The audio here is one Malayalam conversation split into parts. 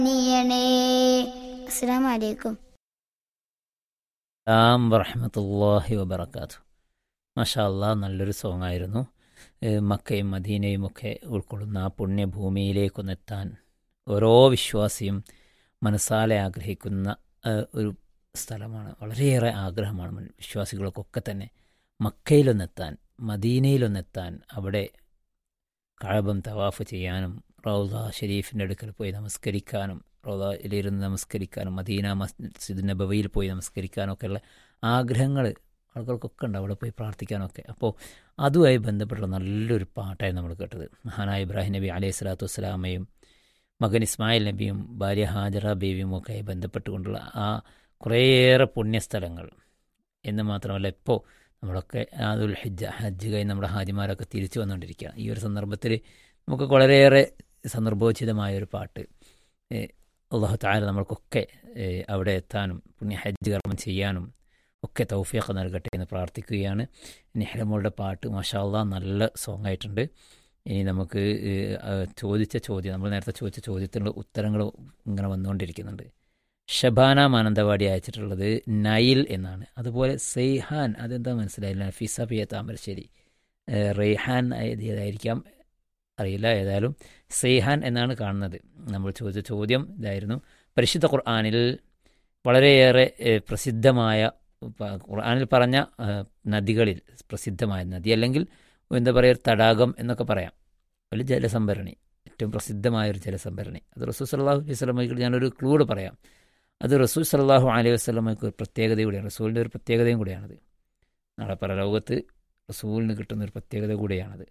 നീയണേ അസ്സലാമു അലൈക്കും അസ്സാം വറഹമത്തല്ലാഹി വബർക്കാത്തു മാഷാ അല്ലാ നല്ലൊരു സോങ് ആയിരുന്നു ഏഹ് മക്കയും മദീനയും ഒക്കെ ഉൾക്കൊള്ളുന്ന ആ പുണ്യഭൂമിയിലേക്കൊന്നെത്താൻ ഓരോ വിശ്വാസിയും മനസ്സാലെ ആഗ്രഹിക്കുന്ന ഏഹ്, ഒരു സ്ഥലമാണ് വളരെയേറെ ആഗ്രഹമാണ് മൻ- വിശ്വാസികൾക്കൊക്കെ തന്നെ മക്കയിലൊന്നെത്താൻ മദീനയിലൊന്നെത്താൻ അവിടെ കഴബം തവാഫ് ചെയ്യാനും റൗദ ഷരീഫിൻ്റെ അടുക്കൽ പോയി നമസ്കരിക്കാനും റൗദയിലിരുന്ന് നമസ്കരിക്കാനും മദീന മസ്ജിദ് നബവിയിൽ പോയി നമസ്കരിക്കാനും ഒക്കെയുള്ള ആഗ്രഹങ്ങൾ ആളുകൾക്കൊക്കെ ഉണ്ട് അവിടെ പോയി പ്രാർത്ഥിക്കാനൊക്കെ അപ്പോൾ അതുമായി ബന്ധപ്പെട്ടുള്ള നല്ലൊരു പാട്ടായി നമ്മൾ കേട്ടത് മഹാനായ ഇബ്രാഹിം നബി അലൈഹി സ്വലാത്തു വസ്സലാമയും മകൻ ഇസ്മായിൽ നബിയും ഭാര്യ ഹാജറ ബേബിയും ഒക്കെ ആയി ബന്ധപ്പെട്ടുകൊണ്ടുള്ള ആ കുറേയേറെ പുണ്യസ്ഥലങ്ങൾ എന്ന് മാത്രമല്ല ഇപ്പോൾ നമ്മളൊക്കെ അതുൽ ഹജ്ജ് ഹജ്ജ് കഴിഞ്ഞ് നമ്മുടെ ഹാജിമാരൊക്കെ തിരിച്ചു വന്നുകൊണ്ടിരിക്കുകയാണ് ഈ ഒരു സന്ദർഭത്തിൽ നമുക്ക് വളരെയേറെ സന്ദർഭോചിതമായ ഒരു പാട്ട് ഏഹ് അള്ളാഹു താല നമ്മൾക്കൊക്കെ ഏഹ് അവിടെ എത്താനും പുണ്യ ഹജ്ജ് കർമ്മം ചെയ്യാനും ഒക്കെ തൗഫീഖ് നൽകട്ടെ എന്ന് പ്രാർത്ഥിക്കുകയാണ് ഇനി ഹെലമോളുടെ പാട്ട് മാഷാ അള്ളാഹ് നല്ല സോങ് ആയിട്ടുണ്ട് ഇനി നമുക്ക് ഏഹ്, ആ, ചോദിച്ച ചോദ്യം നമ്മൾ നേരത്തെ ചോദിച്ച ചോദ്യത്തിനുള്ള ഉത്തരങ്ങൾ ഇങ്ങനെ വന്നുകൊണ്ടിരിക്കുന്നുണ്ട് ഷബാന മാനന്തവാടി അയച്ചിട്ടുള്ളത് നൈൽ എന്നാണ് അതുപോലെ സെയ്ഹാൻ അതെന്താ മനസ്സിലായില്ല ഫിസ പിയ താമരശ്ശേരി ഏഹ്, റെയ്ഹാൻ എഴുതിയതായിരിക്കാം അറിയില്ല ഏതായാലും സെയ്ഹാൻ എന്നാണ് കാണുന്നത് നമ്മൾ ചോദിച്ച ചോദ്യം ഇതായിരുന്നു പരിശുദ്ധ ഖുർആാനിൽ വളരെയേറെ ഏഹ്, പ്രസിദ്ധമായ പ- ഖുർആാനിൽ പറഞ്ഞ ഏഹ്, നദികളിൽ പ്രസിദ്ധമായ നദി അല്ലെങ്കിൽ എന്താ പറയുക ഒരു തടാകം എന്നൊക്കെ പറയാം ഒരു ജലസംഭരണി ഏറ്റവും പ്രസിദ്ധമായ ഒരു ജലസംഭരണി അത് റസൂൽ സല്ലാഹു അലൈഹി സ്വലമയ്ക്ക് ഞാനൊരു ക്ലൂഡ് പറയാം അത് റസൂൽ സല്ലാഹു അലൈഹി വസ്ലമയ്ക്ക് ഒരു പ്രത്യേകത കൂടിയാണ് റസൂലിൻ്റെ ഒരു പ്രത്യേകതയും കൂടിയാണത് നാളെ പരലോകത്ത് റസൂലിന് കിട്ടുന്ന ഒരു പ്രത്യേകത കൂടിയാണത്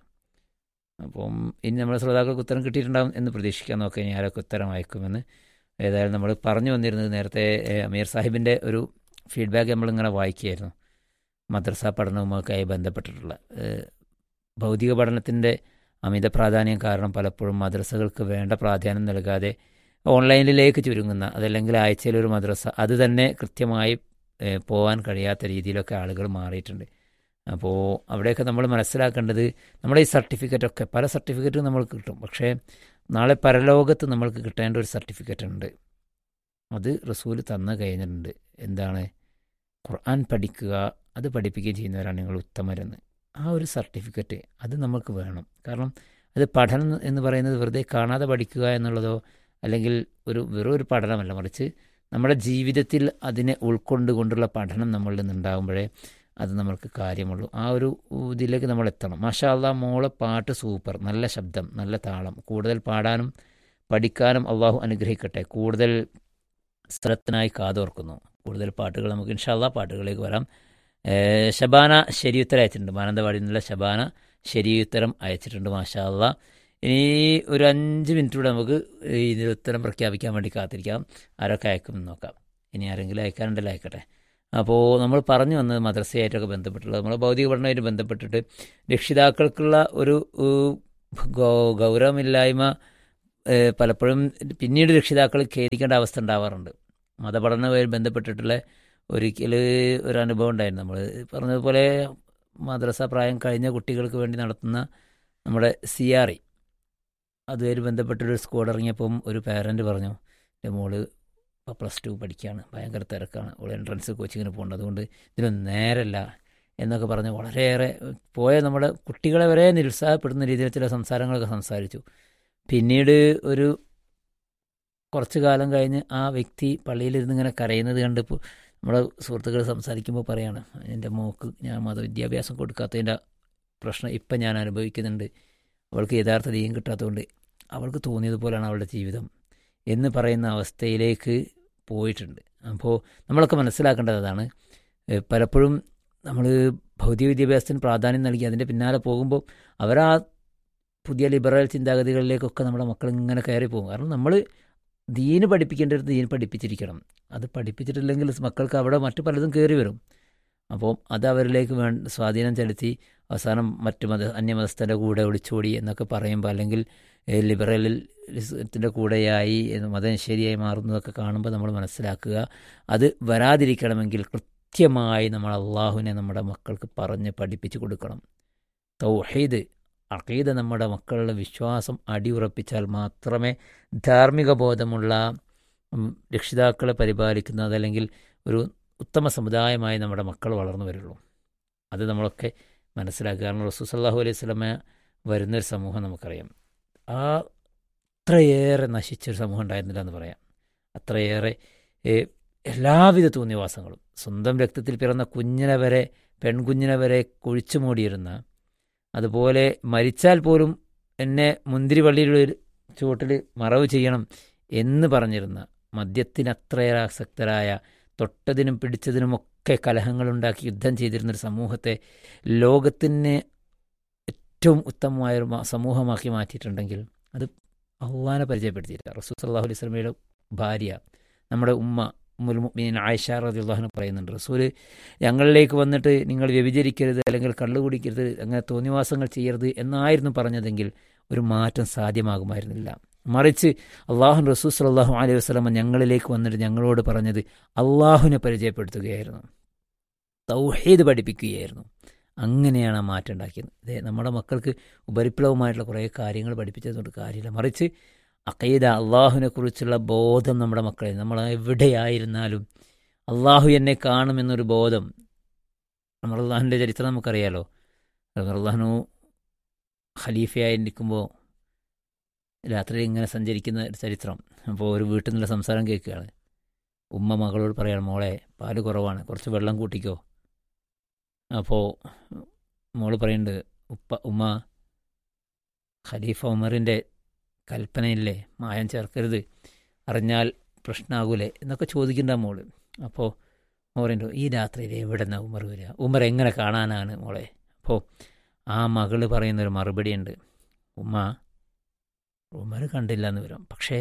അപ്പം ഇനി നമ്മുടെ ശ്രോതാക്കൾക്ക് ഉത്തരം കിട്ടിയിട്ടുണ്ടാവും എന്ന് പ്രതീക്ഷിക്കാൻ നോക്കാം ഇനി ആരൊക്കെ ഉത്തരം അയക്കുമെന്ന് ഏതായാലും നമ്മൾ പറഞ്ഞു വന്നിരുന്നത് നേരത്തെ ഏഹ്, അമീർ സാഹിബിൻ്റെ ഒരു ഫീഡ്ബാക്ക് നമ്മളിങ്ങനെ വായിക്കുകയായിരുന്നു മദ്രസ പഠനവുമൊക്കെയായി ബന്ധപ്പെട്ടിട്ടുള്ള ഏഹ്, ഭൗതിക പഠനത്തിൻ്റെ അമിത പ്രാധാന്യം കാരണം പലപ്പോഴും മദ്രസകൾക്ക് വേണ്ട പ്രാധാന്യം നൽകാതെ ഓൺലൈനിലേക്ക് ചുരുങ്ങുന്ന അതല്ലെങ്കിൽ ആഴ്ചയിൽ ഒരു മദ്രസ അത് തന്നെ കൃത്യമായി ഏഹ്, പോകാൻ കഴിയാത്ത രീതിയിലൊക്കെ ആളുകൾ മാറിയിട്ടുണ്ട് അപ്പോൾ അവിടെയൊക്കെ നമ്മൾ മനസ്സിലാക്കേണ്ടത് നമ്മുടെ ഈ സർട്ടിഫിക്കറ്റൊക്കെ പല സർട്ടിഫിക്കറ്റും നമ്മൾക്ക് കിട്ടും പക്ഷേ നാളെ പരലോകത്ത് നമ്മൾക്ക് കിട്ടേണ്ട ഒരു സർട്ടിഫിക്കറ്റ് ഉണ്ട് അത് റസൂൽ തന്നു കഴിഞ്ഞിട്ടുണ്ട് എന്താണ് ഖുർആൻ പഠിക്കുക അത് പഠിപ്പിക്കുകയും ചെയ്യുന്നവരാണ് നിങ്ങൾ ഉത്തമരെന്ന് ആ ഒരു സർട്ടിഫിക്കറ്റ് അത് നമുക്ക് വേണം കാരണം അത് പഠനം എന്ന് പറയുന്നത് വെറുതെ കാണാതെ പഠിക്കുക എന്നുള്ളതോ അല്ലെങ്കിൽ ഒരു വെറും ഒരു പഠനമല്ല മറിച്ച് നമ്മുടെ ജീവിതത്തിൽ അതിനെ ഉൾക്കൊണ്ടുകൊണ്ടുള്ള പഠനം നമ്മളിൽ നിന്നുണ്ടാകുമ്പോഴേ അത് നമ്മൾക്ക് കാര്യമുള്ളൂ ആ ഒരു ഇതിലേക്ക് നമ്മൾ എത്തണം മാഷാ അള്ളാഹ് മോളെ പാട്ട് സൂപ്പർ നല്ല ശബ്ദം നല്ല താളം കൂടുതൽ പാടാനും പഠിക്കാനും അള്ളാഹു അനുഗ്രഹിക്കട്ടെ കൂടുതൽ സ്ഥലത്തിനായി കാതോർക്കുന്നു കൂടുതൽ പാട്ടുകൾ നമുക്ക് ഇൻഷാല്ല പാട്ടുകളിലേക്ക് വരാം ഏഹ് ഷബാന ശരിയുത്തരം അയച്ചിട്ടുണ്ട് മാനന്തവാടിയിൽ നിന്നുള്ള ഷബാന ശരിയുത്തരം അയച്ചിട്ടുണ്ട് മാഷാ അള്ളാ ഇനി ഒരു അഞ്ച് മിനിറ്റ് കൂടെ നമുക്ക് ഇതിൽ ഉത്തരം പ്രഖ്യാപിക്കാൻ വേണ്ടി കാത്തിരിക്കാം ആരൊക്കെ അയക്കും എന്ന് നോക്കാം ഇനി ആരെങ്കിലും അയക്കാനുണ്ടല്ലോ അയക്കട്ടെ അപ്പോൾ നമ്മൾ പറഞ്ഞു വന്നത് മദ്രസയായിട്ടൊക്കെ ബന്ധപ്പെട്ടുള്ളത് നമ്മൾ ഭൗതിക പഠനമായിട്ട് ബന്ധപ്പെട്ടിട്ട് രക്ഷിതാക്കൾക്കുള്ള ഒരു ഏഹ്, ഗൗ- ഗൗരവമില്ലായ്മ ഏഹ്, പലപ്പോഴും പിന്നീട് രക്ഷിതാക്കൾ ഖേദിക്കേണ്ട അവസ്ഥ ഉണ്ടാവാറുണ്ട് മതപഠനവുമായി ബന്ധപ്പെട്ടിട്ടുള്ള ഒരിക്കൽ ഒരു അനുഭവം ഉണ്ടായിരുന്നു നമ്മൾ പറഞ്ഞതുപോലെ മദ്രസ പ്രായം കഴിഞ്ഞ കുട്ടികൾക്ക് വേണ്ടി നടത്തുന്ന നമ്മുടെ സി ആർ ഇ അതുമായി ബന്ധപ്പെട്ടൊരു സ്കോഡ് ഇറങ്ങിയപ്പം ഒരു പാരൻ്റ് പറഞ്ഞു എൻ്റെ മോള് ഇപ്പോൾ പ്ലസ് ടു പഠിക്കുകയാണ് ഭയങ്കര തിരക്കാണ് അവൾ എൻട്രൻസ് കോച്ചിങ്ങിന് പോകുന്നത് അതുകൊണ്ട് ഇതിനൊന്നും നേരല്ല എന്നൊക്കെ പറഞ്ഞ് വളരെയേറെ പോയ നമ്മുടെ കുട്ടികളെ വരെ നിരുത്സാഹപ്പെടുന്ന രീതിയിൽ ചില സംസാരങ്ങളൊക്കെ സംസാരിച്ചു പിന്നീട് ഒരു കുറച്ച് കാലം കഴിഞ്ഞ് ആ വ്യക്തി പള്ളിയിലിരുന്ന് ഇങ്ങനെ കരയുന്നത് കണ്ടിപ്പോൾ നമ്മുടെ സുഹൃത്തുക്കൾ സംസാരിക്കുമ്പോൾ പറയാണ് എൻ്റെ മോക്ക് ഞാൻ മതവിദ്യാഭ്യാസം കൊടുക്കാത്തതിൻ്റെ പ്രശ്നം ഇപ്പം ഞാൻ അനുഭവിക്കുന്നുണ്ട് അവൾക്ക് യഥാർത്ഥ ദീയം കിട്ടാത്തതുകൊണ്ട് അവൾക്ക് തോന്നിയതുപോലെയാണ് അവളുടെ ജീവിതം എന്ന് പറയുന്ന അവസ്ഥയിലേക്ക് പോയിട്ടുണ്ട് അപ്പോൾ നമ്മളൊക്കെ മനസ്സിലാക്കേണ്ടത് അതാണ് ഏഹ് പലപ്പോഴും നമ്മൾ ഭൗതിക വിദ്യാഭ്യാസത്തിന് പ്രാധാന്യം നൽകി അതിൻ്റെ പിന്നാലെ പോകുമ്പോൾ അവരാ പുതിയ ലിബറൽ ചിന്താഗതികളിലേക്കൊക്കെ നമ്മുടെ മക്കൾ ഇങ്ങനെ കയറി പോകും കാരണം നമ്മൾ ദീന് പഠിപ്പിക്കേണ്ടത് ദീന് പഠിപ്പിച്ചിരിക്കണം അത് പഠിപ്പിച്ചിട്ടില്ലെങ്കിൽ മക്കൾക്ക് അവിടെ മറ്റു പലതും കയറി വരും അപ്പോൾ അത് അവരിലേക്ക് വേ സ്വാധീനം ചെലുത്തി അവസാനം മറ്റു മത അന്യമതസ്ഥൻ്റെ കൂടെ ഒളിച്ചോടി എന്നൊക്കെ പറയുമ്പോൾ അല്ലെങ്കിൽ ഏഹ്, ലിബറലിസത്തിൻ്റെ കൂടെയായി എന്ന് മതം ശരിയായി മാറുന്നതൊക്കെ കാണുമ്പോൾ നമ്മൾ മനസ്സിലാക്കുക അത് വരാതിരിക്കണമെങ്കിൽ കൃത്യമായി നമ്മൾ അള്ളാഹുവിനെ നമ്മുടെ മക്കൾക്ക് പറഞ്ഞ് പഠിപ്പിച്ചു കൊടുക്കണം തൗഹീദ് അഖീദ നമ്മുടെ മക്കളുടെ വിശ്വാസം അടിയുറപ്പിച്ചാൽ മാത്രമേ ധാർമ്മിക ബോധമുള്ള ഉം, രക്ഷിതാക്കളെ പരിപാലിക്കുന്ന അതല്ലെങ്കിൽ ഒരു ഉത്തമ സമുദായമായി നമ്മുടെ മക്കൾ വളർന്നു വരുള്ളൂ അത് നമ്മളൊക്കെ മനസ്സിലാക്കുക കാരണം റസൂസല്ലാഹു അലൈഹി സ്വലമ വരുന്നൊരു സമൂഹം നമുക്കറിയാം ആ അത്രയേറെ നശിച്ചൊരു സമൂഹം ഉണ്ടായിരുന്നില്ല എന്ന് പറയാം അത്രയേറെ ഏ, എല്ലാവിധ തോന്നിവാസങ്ങളും സ്വന്തം രക്തത്തിൽ പിറന്ന കുഞ്ഞിനെ വരെ പെൺകുഞ്ഞിനെ വരെ കുഴിച്ചു മൂടിയിരുന്ന അതുപോലെ മരിച്ചാൽ പോലും എന്നെ മുന്തിരിവള്ളിയുടെ ചുവട്ടിൽ മറവ് ചെയ്യണം എന്ന് പറഞ്ഞിരുന്ന മദ്യത്തിന് അത്രയേറെ ആസക്തരായ തൊട്ടതിനും പിടിച്ചതിനുമൊക്കെ കലഹങ്ങളുണ്ടാക്കി യുദ്ധം ചെയ്തിരുന്നൊരു സമൂഹത്തെ ലോകത്തിന് ഏറ്റവും ഉത്തമമായ ഒരു മ- സമൂഹമാക്കി മാറ്റിയിട്ടുണ്ടെങ്കിൽ അത് അള്ളാനെ പരിചയപ്പെടുത്തിയില്ല റസൂൽ സല്ലാഹു അലൈഹി സ്വലമയുടെ ഭാര്യ നമ്മുടെ ഉമ്മ മുൽമുമീൻ ആയിഷ റദിള്ളാഹിന് പറയുന്നുണ്ട് റസൂല് ഞങ്ങളിലേക്ക് വന്നിട്ട് നിങ്ങൾ വ്യഭിചരിക്കരുത് അല്ലെങ്കിൽ കള്ളു കുടിക്കരുത് അങ്ങനെ തോന്നിവാസങ്ങൾ ചെയ്യരുത് എന്നായിരുന്നു പറഞ്ഞതെങ്കിൽ ഒരു മാറ്റം സാധ്യമാകുമായിരുന്നില്ല മറിച്ച് അള്ളാഹു റസൂൽ സലാഹു അലൈഹി വസ്ലമ ഞങ്ങളിലേക്ക് വന്നിട്ട് ഞങ്ങളോട് പറഞ്ഞത് അള്ളാഹുവിനെ പരിചയപ്പെടുത്തുകയായിരുന്നു തൗഹീദ് പഠിപ്പിക്കുകയായിരുന്നു അങ്ങനെയാണ് ആ മാറ്റം ഉണ്ടാക്കിയത് അതെ നമ്മുടെ മക്കൾക്ക് ഉപരിപ്ലവമായിട്ടുള്ള കുറേ കാര്യങ്ങൾ പഠിപ്പിച്ചതുകൊണ്ട് കാര്യമില്ല മറിച്ച് അക്കീദ അള്ളാഹുവിനെ കുറിച്ചുള്ള ബോധം നമ്മുടെ മക്കളെ നമ്മൾ എവിടെയായിരുന്നാലും അള്ളാഹു എന്നെ കാണുമെന്നൊരു ബോധം നമ്മൾ അള്ളാഹുവിൻ്റെ ചരിത്രം നമുക്കറിയാലോ അള്ളാഹുനു ഖലീഫയായി നിൽക്കുമ്പോൾ രാത്രി ഇങ്ങനെ സഞ്ചരിക്കുന്ന ഒരു ചരിത്രം അപ്പോൾ ഒരു വീട്ടിൽ നിന്നുള്ള സംസാരം കേൾക്കുകയാണ് ഉമ്മ മകളോട് പറയാണ് മോളെ പാല് കുറവാണ് കുറച്ച് വെള്ളം കൂട്ടിക്കോ അപ്പോൾ മോള് പറയുന്നുണ്ട് ഉപ്പ ഉമ്മ ഖലീഫ ഉമറിൻ്റെ കൽപ്പനയില്ലേ മായം ചേർക്കരുത് അറിഞ്ഞാൽ പ്രശ്നമാകൂലേ എന്നൊക്കെ ചോദിക്കണ്ട മോള് അപ്പോൾ പറയുന്നുണ്ട് ഈ രാത്രിയിൽ എവിടെ നിന്നാണ് ഉമർ വരിക ഉമർ എങ്ങനെ കാണാനാണ് മോളെ അപ്പോൾ ആ മകള് പറയുന്നൊരു മറുപടിയുണ്ട് ഉമ്മ ഉമർ കണ്ടില്ല എന്ന് വരും പക്ഷേ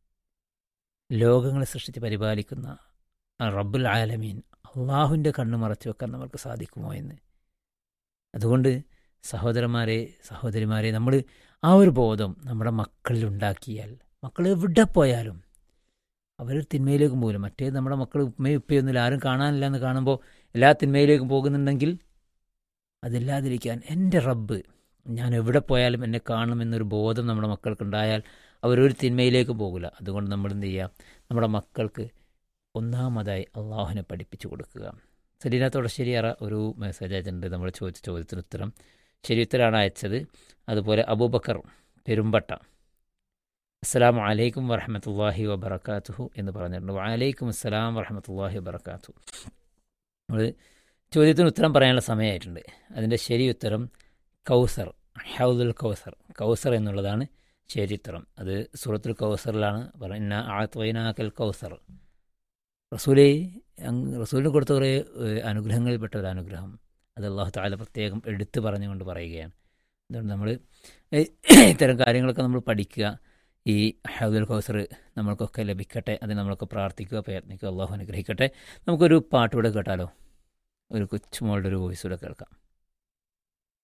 ലോകങ്ങളെ സൃഷ്ടിച്ച് പരിപാലിക്കുന്ന ആ റബ്ബുൽ ആലമീൻ അള്ളാഹുവിൻ്റെ കണ്ണ് മറച്ചു വെക്കാൻ നമുക്ക് സാധിക്കുമോ എന്ന് അതുകൊണ്ട് സഹോദരന്മാരെ സഹോദരിമാരെ നമ്മൾ ആ ഒരു ബോധം നമ്മുടെ മക്കളിൽ ഉണ്ടാക്കിയാൽ മക്കൾ എവിടെ പോയാലും അവർ തിന്മയിലേക്കും പോകില്ല മറ്റേ നമ്മുടെ മക്കൾ ഉമ്മയും ഉപ്പയൊന്നുമില്ല ആരും കാണാനില്ല എന്ന് കാണുമ്പോൾ എല്ലാ തിന്മയിലേക്കും പോകുന്നുണ്ടെങ്കിൽ അതില്ലാതിരിക്കാൻ എൻ്റെ റബ്ബ് ഞാൻ എവിടെ പോയാലും എന്നെ കാണുമെന്നൊരു ബോധം നമ്മുടെ മക്കൾക്കുണ്ടായാൽ അവരൊരു തിന്മയിലേക്ക് പോകില്ല അതുകൊണ്ട് നമ്മൾ എന്ത് ചെയ്യുക നമ്മുടെ മക്കൾക്ക് ഒന്നാമതായി അള്ളാഹുവിനെ പഠിപ്പിച്ചു കൊടുക്കുക സലീന തുടശ്ശേരിയറ ഒരു മെസ്സേജ് അയച്ചിട്ടുണ്ട് നമ്മൾ ചോദിച്ച ചോദ്യത്തിന് ഉത്തരം ശരി ഉത്തരമാണ് അയച്ചത് അതുപോലെ അബൂബക്കർ പെരുമ്പട്ട അസ്സലാം വലൈക്കും വറഹമത്തല്ലാഹി വബർക്കാത്തുഹു എന്ന് പറഞ്ഞിട്ടുണ്ട് വലൈക്കും അസ്സലാം വറഹമത്തല്ലാഹി വബർക്കാത്തു നമ്മൾ ചോദ്യത്തിന് ഉത്തരം പറയാനുള്ള സമയമായിട്ടുണ്ട് അതിൻ്റെ ശരി ഉത്തരം കൗസർ ഹൗദുൽ കൗസർ കൗസർ എന്നുള്ളതാണ് ശരി ഉത്തരം അത് സൂറത്തുൽ കൗസറിലാണ് പറയുന്ന ആത്വൈനാക്കൽ കൗസർ റസൂലെ റസൂലിന് കൊടുത്ത കുറേ അനുഗ്രഹങ്ങളിൽപ്പെട്ട ഒരു അനുഗ്രഹം അത് അള്ളാഹു താല പ്രത്യേകം എടുത്തു പറഞ്ഞുകൊണ്ട് പറയുകയാണ് അതുകൊണ്ട് നമ്മൾ ഇത്തരം കാര്യങ്ങളൊക്കെ നമ്മൾ പഠിക്കുക ഈ ഹൗദുൽ കൗസർ നമ്മൾക്കൊക്കെ ലഭിക്കട്ടെ അത് നമ്മളൊക്കെ പ്രാർത്ഥിക്കുക പ്രയത്നിക്കുക അള്ളാഹു അനുഗ്രഹിക്കട്ടെ നമുക്കൊരു പാട്ടുകൂടെ കേട്ടാലോ ഒരു കൊച്ചുമോളുടെ ഒരു വോയിസ് കൂടെ കേൾക്കാം